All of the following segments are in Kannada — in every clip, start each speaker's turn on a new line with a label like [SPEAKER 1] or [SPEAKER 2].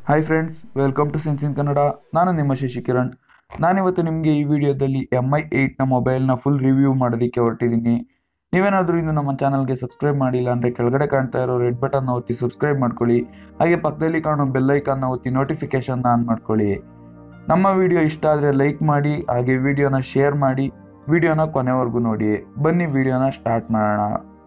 [SPEAKER 1] hi friends welcome to sense in Kannada ನಾನು ನಿಮ್ಮ ಶಶಿ ಕಿರಣ್ ನಾನಿವತ್ತು ನಿಮಗೆ ಈ ವಿಡಿಯೋದಲ್ಲಿ ಎಮ್ ಐ ಏಯ್ಟ್ನ ಮೊಬೈಲ್ನ ಫುಲ್ ರಿವ್ಯೂ ಮಾಡೋದಕ್ಕೆ ಹೊರಟಿದ್ದೀನಿ ನೀವೇನಾದರೂ ಇನ್ನು ನಮ್ಮ ಚಾನಲ್ಗೆ ಸಬ್ಸ್ಕ್ರೈಬ್ ಮಾಡಿಲ್ಲ ಅಂದರೆ ಕೆಳಗಡೆ ಕಾಣ್ತಾ ಇರೋ ರೆಡ್ ಬಟನ್ನ ಒತ್ತಿ ಸಬ್ಸ್ಕ್ರೈಬ್ ಮಾಡ್ಕೊಳ್ಳಿ ಹಾಗೆ ಪಕ್ಕದಲ್ಲಿ ಕಾಣೋ ಬೆಲ್ ಐಕಾನ್ನ ಒತ್ತಿ ನೋಟಿಫಿಕೇಶನ್ನ ಆನ್ ಮಾಡ್ಕೊಳ್ಳಿ ನಮ್ಮ ವಿಡಿಯೋ ಇಷ್ಟ ಆದರೆ ಲೈಕ್ ಮಾಡಿ ಹಾಗೆ ವಿಡಿಯೋನ ಶೇರ್ ಮಾಡಿ ವಿಡಿಯೋನ ಕೊನೆವರೆಗೂ ನೋಡಿ ಬನ್ನಿ ವಿಡಿಯೋನ ಸ್ಟಾರ್ಟ್ ಮಾಡೋಣ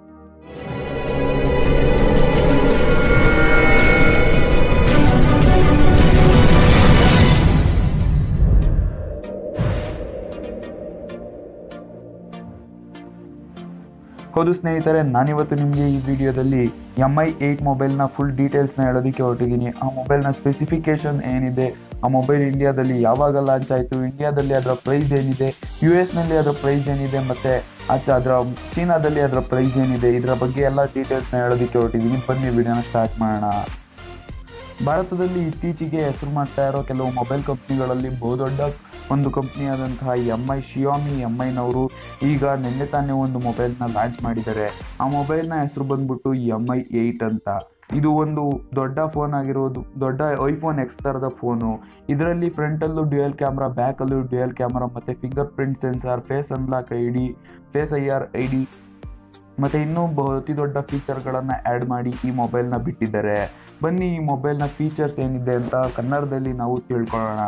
[SPEAKER 1] ಹೌದು ಸ್ನೇಹಿತರೆ ನಾನಿವತ್ತು ನಿಮಗೆ ಈ ವಿಡಿಯೋದಲ್ಲಿ ಎಮ್ ಐ ಏಯ್ಟ್ ಮೊಬೈಲ್ನ ಫುಲ್ ಡೀಟೇಲ್ಸ್ನ ಹೇಳೋದಕ್ಕೆ ಹೊರಟಿದ್ದೀನಿ ಆ ಮೊಬೈಲ್ನ ಸ್ಪೆಸಿಫಿಕೇಶನ್ ಏನಿದೆ ಆ ಮೊಬೈಲ್ ಇಂಡಿಯಾದಲ್ಲಿ ಯಾವಾಗ ಲಾಂಚ್ ಆಯಿತು ಇಂಡಿಯಾದಲ್ಲಿ ಅದರ ಪ್ರೈಸ್ ಏನಿದೆ ಯು ಎಸ್ನಲ್ಲಿ ಅದರ ಪ್ರೈಸ್ ಏನಿದೆ ಮತ್ತು ಆಚೆ ಅದರ ಚೀನಾದಲ್ಲಿ ಅದರ ಪ್ರೈಸ್ ಏನಿದೆ ಇದರ ಬಗ್ಗೆ ಎಲ್ಲ ಡೀಟೇಲ್ಸ್ನ ಹೇಳೋದಕ್ಕೆ ಹೊರಟಿದ್ದೀನಿ ಬನ್ನಿ ವಿಡಿಯೋನ ಸ್ಟಾರ್ಟ್ ಮಾಡೋಣ ಭಾರತದಲ್ಲಿ ಇತ್ತೀಚೆಗೆ ಹೆಸರು ಮಾಡ್ತಾ ಇರೋ ಕೆಲವು ಮೊಬೈಲ್ ಕಂಪ್ನಿಗಳಲ್ಲಿ ಬಹುದೊಡ್ಡ ಒಂದು ಕಂಪ್ನಿಯಾದಂತಹ ಎಮ್ ಐ ಶಿಯೋಮಿ ಎಮ್ ಐನವರು ಈಗ ನಿನ್ನೆ ತಾನೇ ಒಂದು ಮೊಬೈಲ್ನ ಲಾಂಚ್ ಮಾಡಿದ್ದಾರೆ ಆ ಮೊಬೈಲ್ನ ಹೆಸರು ಬಂದ್ಬಿಟ್ಟು ಎಮ್ ಐ ಏಯ್ಟ್ ಅಂತ ಇದು ಒಂದು ದೊಡ್ಡ ಫೋನ್ ಆಗಿರೋದು ದೊಡ್ಡ ಐಫೋನ್ ಎಕ್ಸ್ ಥರದ ಫೋನು ಇದರಲ್ಲಿ ಫ್ರಂಟಲ್ಲೂ ಡ್ಯುಯಲ್ ಕ್ಯಾಮ್ರಾ ಬ್ಯಾಕಲ್ಲೂ ಡ್ಯುಯಲ್ ಕ್ಯಾಮ್ರಾ ಮತ್ತು fingerprint sensor face unlock I D face I R I D ಮತ್ತು ಇನ್ನೂ ಬಹು ಅತಿ ದೊಡ್ಡ ಫೀಚರ್ಗಳನ್ನು ಆ್ಯಡ್ ಮಾಡಿ ಈ ಮೊಬೈಲ್ನ ಬಿಟ್ಟಿದ್ದಾರೆ ಬನ್ನಿ ಈ ಮೊಬೈಲ್ನ ಫೀಚರ್ಸ್ ಏನಿದೆ ಅಂತ ಕನ್ನಡದಲ್ಲಿ ನಾವು ತಿಳ್ಕೊಳ್ಳೋಣ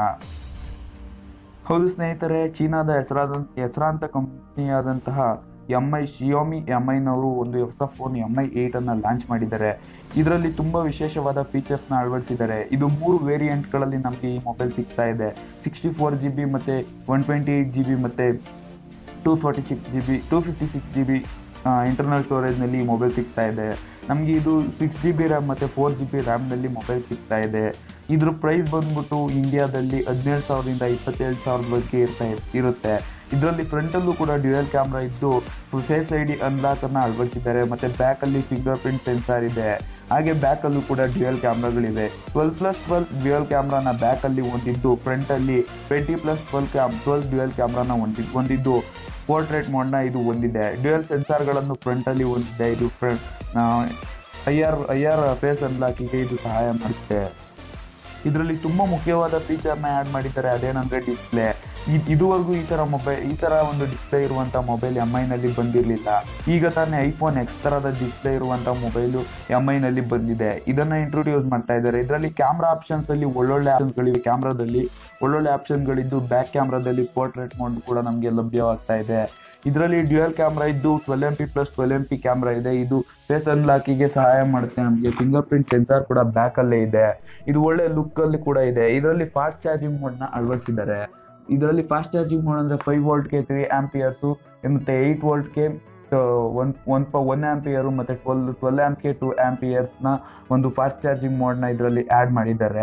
[SPEAKER 1] ಹೌದು ಸ್ನೇಹಿತರೆ ಚೀನಾದ ಹೆಸರಾದ ಹೆಸರಾಂತ ಕಂಪ್ನಿಯಾದಂತಹ ಎಮ್ ಐ ಶಿಯೋಮಿ ಎಮ್ ಐನವರು ಒಂದು ಹೊಸ ಫೋನ್ ಎಮ್ ಐ ಏಯ್ಟನ್ನು ಲಾಂಚ್ ಮಾಡಿದ್ದಾರೆ ಇದರಲ್ಲಿ ತುಂಬ ವಿಶೇಷವಾದ ಫೀಚರ್ಸ್ನ ಅಳವಡಿಸಿದ್ದಾರೆ ಇದು ಮೂರು ವೇರಿಯಂಟ್ಗಳಲ್ಲಿ ನಮಗೆ ಈ ಮೊಬೈಲ್ ಸಿಗ್ತಾ ಇದೆ ಸಿಕ್ಸ್ಟಿ ಫೋರ್ ಜಿ ಬಿ ಮತ್ತು one twenty eight G B ಮತ್ತು two forty six G B two fifty six G B internal ಸ್ಟೋರೇಜ್ನಲ್ಲಿ ಈ ಮೊಬೈಲ್ ಸಿಗ್ತಾ ಇದೆ ನಮಗೆ ಇದು ಸಿಕ್ಸ್ ಜಿ ಬಿ ರ್ಯಾಮ್ ಮತ್ತು ಫೋರ್ ಜಿ ಬಿ ರ್ಯಾಮ್ನಲ್ಲಿ ಮೊಬೈಲ್ ಸಿಗ್ತಾ ಇದೆ ಇದ್ರ ಪ್ರೈಸ್ ಬಂದ್ಬಿಟ್ಟು ಇಂಡಿಯಾದಲ್ಲಿ ಹದಿನೇಳು ಸಾವಿರದಿಂದ ಇಪ್ಪತ್ತೇಳು ಸಾವಿರದವರೆಗೆ ಇರ್ತಾ ಇರುತ್ತೆ ಇದರಲ್ಲಿ ಫ್ರಂಟಲ್ಲೂ ಕೂಡ ಡ್ಯುಯಲ್ ಕ್ಯಾಮ್ರಾ ಇದ್ದು ಫೇಸ್ ಐ ಡಿ ಅನ್ಲಾಕನ್ನು ಅಳವಡಿಸಿದ್ದಾರೆ ಮತ್ತು ಬ್ಯಾಕಲ್ಲಿ ಫಿಂಗರ್ ಪ್ರಿಂಟ್ ಸೆನ್ಸಾರ್ ಇದೆ ಹಾಗೆ ಬ್ಯಾಕಲ್ಲೂ ಕೂಡ ಡ್ಯುಯಲ್ ಕ್ಯಾಮ್ರಾಗಳಿವೆ ಟ್ವೆಲ್ ಪ್ಲಸ್ ಟ್ವೆಲ್ ಡ್ಯುಯಲ್ ಕ್ಯಾಮ್ರಾನ ಬ್ಯಾಕಲ್ಲಿ ಹೊಂದಿದ್ದು ಫ್ರಂಟಲ್ಲಿ twenty plus twelve cam twelve dual ಕ್ಯಾಮ್ರಾನ ಹೊಂದಿ ಹೊಂದಿದ್ದು ಪೋರ್ಟ್ರೇಟ್ ಮೋಡ್ನ ಇದು ಹೊಂದಿದೆ ಡ್ಯುಯಲ್ ಸೆನ್ಸಾರ್ಗಳನ್ನು ಫ್ರಂಟಲ್ಲಿ ಹೊಂದಿದೆ ಇದು front I R I R face ಅನ್ಲಾಕಿಗೆ ಇದು ಸಹಾಯ ಮಾಡುತ್ತೆ ಇದರಲ್ಲಿ ತುಂಬ ಮುಖ್ಯವಾದ ಫೀಚರ್ನ ಆ್ಯಡ್ ಮಾಡಿದ್ದಾರೆ ಅದೇನಂದರೆ ಡಿಸ್ಪ್ಲೇ ಇದುವರೆಗೂ ಈ ಥರ ಮೊಬೈಲ್ ಈ ಥರ ಒಂದು ಡಿಸ್ಪ್ಲೇ ಇರುವಂಥ ಮೊಬೈಲ್ ಎಮ್ ಐನಲ್ಲಿ ಬಂದಿರಲಿಲ್ಲ ಈಗ ತಾನೇ ಐಫೋನ್ ಎಕ್ಸ್ ಥರದ ಡಿಸ್ಪ್ಲೇ ಇರುವಂಥ ಮೊಬೈಲು ಎಮ್ ಐನಲ್ಲಿ ಬಂದಿದೆ ಇದನ್ನು ಇಂಟ್ರೊಡ್ಯೂಸ್ ಮಾಡ್ತಾ ಇದ್ದಾರೆ ಇದರಲ್ಲಿ ಕ್ಯಾಮ್ರಾ ಆಪ್ಷನ್ಸಲ್ಲಿ ಒಳ್ಳೊಳ್ಳೆ ಆಪ್ಷನ್ಗಳಿವೆ ಕ್ಯಾಮ್ರಾದಲ್ಲಿ ಒಳ್ಳೊಳ್ಳೆ ಆಪ್ಷನ್ಗಳಿದ್ದು ಬ್ಯಾಕ್ ಕ್ಯಾಮ್ರಾದಲ್ಲಿ ಪೋರ್ಟ್ರೇಟ್ ಮೋಡ್ ಕೂಡ ನಮಗೆ ಲಭ್ಯವಾಗ್ತಾ ಇದೆ ಇದರಲ್ಲಿ ಡ್ಯುಯಲ್ ಕ್ಯಾಮ್ರಾ ಇದ್ದು twelve M P plus twelve M P camera ಇದೆ ಇದು ಫೇಸ್ ಅನ್ಲಾಕಿಗೆ ಸಹಾಯ ಮಾಡುತ್ತೆ ನಮಗೆ ಫಿಂಗರ್ ಪ್ರಿಂಟ್ ಸೆನ್ಸಾರ್ ಕೂಡ ಬ್ಯಾಕಲ್ಲೇ ಇದೆ ಇದು ಒಳ್ಳೆ ಲುಕ್ಕಲ್ಲಿ ಕೂಡ ಇದೆ ಇದರಲ್ಲಿ ಫಾಸ್ಟ್ ಚಾರ್ಜಿಂಗ್ ಮೋಡ್ನ ಅಳವಡಿಸಿದ್ದಾರೆ ಇದರಲ್ಲಿ ಫಾಸ್ಟ್ ಚಾರ್ಜಿಂಗ್ ಮೋಡ್ ಅಂದರೆ ಫೈವ್ ವೋಲ್ಟ್ಗೆ ತ್ರೀ ಆ್ಯಂಪಿಯರ್ಸು ಮತ್ತು ಏಯ್ಟ್ ವೋಲ್ಟ್ಗೆ ಒನ್ ಒನ್ ಪ ಒನ್ ಆ್ಯಂಪಿಯರು ಮತ್ತು ಟ್ವೆಲ್ ಟ್ವೆಲ್ ಆ್ಯಂಪ್ಗೆ ಟು ಆ್ಯಂಪಿಯರ್ಸ್ನ ಒಂದು ಫಾಸ್ಟ್ ಚಾರ್ಜಿಂಗ್ ಮೋಡ್ನ ಇದರಲ್ಲಿ ಆ್ಯಡ್ ಮಾಡಿದ್ದಾರೆ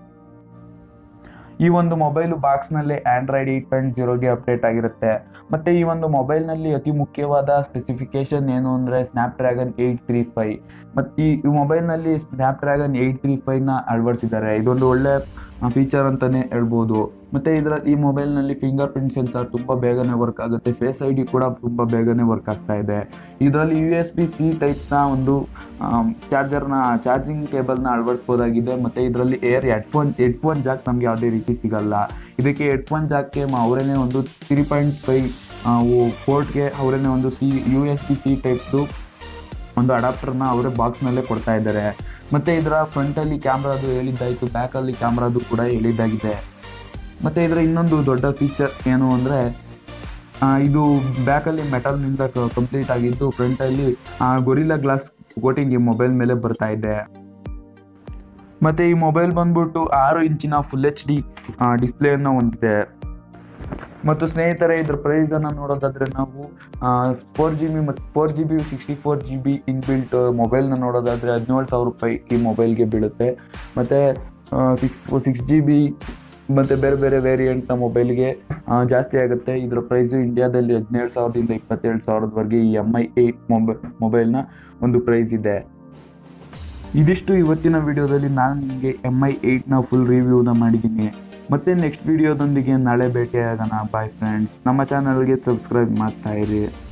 [SPEAKER 1] ಈ ಒಂದು ಮೊಬೈಲು ಬಾಕ್ಸ್ನಲ್ಲಿ ಆ್ಯಂಡ್ರಾಯ್ಡ್ ಏಯ್ಟ್ ಪಾಯಿಂಟ್ ಜೀರೋಗೆ ಅಪ್ಡೇಟ್ ಆಗಿರುತ್ತೆ ಮತ್ತು ಈ ಒಂದು ಮೊಬೈಲ್ನಲ್ಲಿ ಅತಿ ಮುಖ್ಯವಾದ ಸ್ಪೆಸಿಫಿಕೇಶನ್ ಏನು ಅಂದರೆ ಸ್ನ್ಯಾಪ್ಡ್ರ್ಯಾಗನ್ ಏಯ್ಟ್ ತ್ರೀ ಫೈ ಮತ್ತು ಈ ಮೊಬೈಲ್ನಲ್ಲಿ ಸ್ನ್ಯಾಪ್ಡ್ರ್ಯಾಗನ್ ಏಯ್ಟ್ ತ್ರೀ ಫೈವ್ನ ಅಳವಡಿಸಿದ್ದಾರೆ ಇದೊಂದು ಒಳ್ಳೆ ಫೀಚರ್ ಅಂತಲೇ ಹೇಳ್ಬೋದು ಮತ್ತು ಇದರ ಈ ಮೊಬೈಲ್ನಲ್ಲಿ ಫಿಂಗರ್ ಪ್ರಿಂಟ್ ಸೆನ್ಸಾರ್ ತುಂಬ ಬೇಗನೆ ವರ್ಕ್ ಆಗುತ್ತೆ ಫೇಸ್ ಐ ಡಿ ಕೂಡ ತುಂಬ ಬೇಗನೆ ವರ್ಕ್ ಆಗ್ತಾ ಇದೆ ಇದರಲ್ಲಿ ಯು ಎಸ್ ಬಿ ಸಿ ಟೈಪ್ನ ಒಂದು ಚಾರ್ಜರ್ನ ಚಾರ್ಜಿಂಗ್ ಕೇಬಲ್ನ ಅಳವಡಿಸ್ಬೋದಾಗಿದೆ ಮತ್ತು ಇದರಲ್ಲಿ ಏರ್ ಹೆಡ್ಫೋನ್ ಹೆಡ್ಫೋನ್ ಜಾಕ್ ನಮಗೆ ಯಾವುದೇ ರೀತಿ ಸಿಗಲ್ಲ ಇದಕ್ಕೆ ಹೆಡ್ಫೋನ್ ಜಾಕ್ಗೆ ಅವರೇ ಒಂದು ತ್ರೀ ಪಾಯಿಂಟ್ ಫೈವ್ ಪೋರ್ಟ್ಗೆ ಅವರೇ ಒಂದು C U S B C ಟೈಪ್ದು ಒಂದು ಅಡಾಪ್ಟರ್ನ ಅವರೇ ಬಾಕ್ಸ್ನಲ್ಲೇ ಕೊಡ್ತಾ ಇದ್ದಾರೆ ಮತ್ತು ಇದರ ಫ್ರಂಟಲ್ಲಿ ಕ್ಯಾಮ್ರಾದು ಹೇಳಿದ್ದಾಯಿತು ಬ್ಯಾಕಲ್ಲಿ ಕ್ಯಾಮ್ರಾದು ಕೂಡ ಹೇಳಿದ್ದಾಗಿದೆ ಮತ್ತು ಇದರ ಇನ್ನೊಂದು ದೊಡ್ಡ ಫೀಚರ್ ಏನು ಅಂದರೆ ಇದು ಬ್ಯಾಕಲ್ಲಿ ಮೆಟಲ್ನಿಂದ ಕಂಪ್ಲೀಟ್ ಆಗಿದ್ದು ಫ್ರಂಟಲ್ಲಿ ಗೊರಿಲ್ಲಾ ಗ್ಲಾಸ್ ಕೋಟಿಂಗ್ ಈ ಮೊಬೈಲ್ ಮೇಲೆ ಬರ್ತಾ ಇದೆ ಮತ್ತು ಈ ಮೊಬೈಲ್ ಬಂದ್ಬಿಟ್ಟು ಆರು ಇಂಚಿನ ಫುಲ್ ಎಚ್ ಡಿ ಡಿಸ್ಪ್ಲೇಯನ್ನು ಹೊಂದಿದೆ ಮತ್ತು ಸ್ನೇಹಿತರೆ ಇದ್ರ ಪ್ರೈಸನ್ನು ನೋಡೋದಾದರೆ ನಾವು ಫೋರ್ ಜಿ ಬಿ ಮತ್ತು four G B sixty four G B inbuilt ಮೊಬೈಲ್ನ ನೋಡೋದಾದರೆ ಹದಿನೇಳು ಸಾವಿರ ರೂಪಾಯಿ ಈ ಮೊಬೈಲ್ಗೆ ಬೀಳುತ್ತೆ ಮತ್ತು ಸಿಕ್ಸ್ ಸಿಕ್ಸ್ ಜಿ ಬಿ ಮತ್ತು ಬೇರೆ ಬೇರೆ ವೇರಿಯಂಟ್ನ ಮೊಬೈಲ್ಗೆ ಜಾಸ್ತಿ ಆಗುತ್ತೆ ಇದರ ಪ್ರೈಸು ಇಂಡಿಯಾದಲ್ಲಿ ಹದಿನೇಳು ಸಾವಿರದಿಂದ ಇಪ್ಪತ್ತೇಳು ಸಾವಿರದವರೆಗೆ ಈ ಎಮ್ ಐ ಏಯ್ಟ್ ಮೊಬೈಲ್ ಮೊಬೈಲ್ನ ಒಂದು ಪ್ರೈಸ್ ಇದೆ ಇದಿಷ್ಟು ಇವತ್ತಿನ ವಿಡಿಯೋದಲ್ಲಿ ನಾನು ನಿಮಗೆ ಎಮ್ ಐ ಏಯ್ಟ್ನ ಫುಲ್ ರಿವ್ಯೂನ ಮಾಡಿದ್ದೀನಿ ಮತ್ತೆ ನೆಕ್ಸ್ಟ್ ವಿಡಿಯೋದೊಂದಿಗೆ ನಾಳೆ ಭೇಟಿಯಾಗೋಣ ಬಾಯ್ ಫ್ರೆಂಡ್ಸ್ ನಮ್ಮ ಚಾನಲ್ಗೆ ಸಬ್ಸ್ಕ್ರೈಬ್ ಮಾಡ್ತಾ ಇರಿ